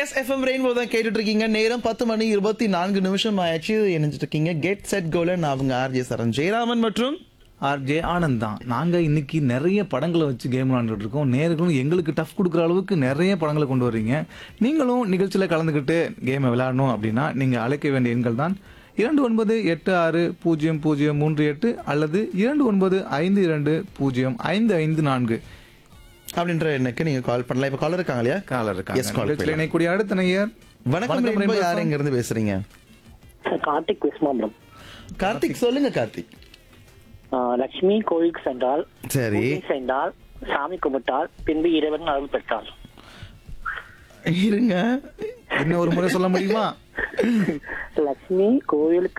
S FM rainbow தான் கேட்டுட்டு இருக்கீங்க நேரம் பத்து மணி இருபத்தி நான்கு நிமிஷம் ஆயிடுச்சு இணைஞ்சிட்டு இருக்கீங்க கெட் செட் கோலன் அவங்க ஆர்ஜே சரண் ஜெயராமன் மற்றும் ஆர்ஜே ஆனந்த் தான் நாங்க இன்னைக்கு நிறைய படங்களை வச்சு கேம் விளாண்டுட்டு இருக்கோம் நேர்களும் எங்களுக்கு டஃப் கொடுக்குற அளவுக்கு நிறைய படங்களை கொண்டு வர்றீங்க நீங்களும் நிகழ்ச்சியில கலந்துக்கிட்டு கேமை விளையாடணும் அப்படின்னா நீங்க அழைக்க வேண்டிய எண்கள் தான் இரண்டு ஒன்பது எட்டு ஆறு பூஜ்ஜியம் பூஜ்ஜியம் மூன்று எட்டு அல்லது இரண்டு ஒன்பது ஐந்து இரண்டு பூஜ்ஜியம் ஐந்து ஐந்து நான்கு அப்படின்ற எனக்கு நீங்க கால் பண்ணலாம் இப்ப காலர் இருக்காங்க இல்லையா காலர் Yes, call இருக்காங்க பண்ணலாம். இணைக்கூடிய அடுத்த நேயர் வணக்கம் ரெயின்போ யார் எங்க இருந்து பேசுறீங்க சார் கார்த்திக் விஸ்மாம்பலம் கார்த்திக் சொல்லுங்க கார்த்திக் லட்சுமி கோயிலுக்கு சென்றால் சரி பூஜை செய்தால் சாமி கும்பிட்டால் பின்பு இறைவன் அருள் பெற்றால் இருங்க இன்னும் ஒரு முறை சொல்ல முடியுமா லட்சுமி கோயிலுக்கு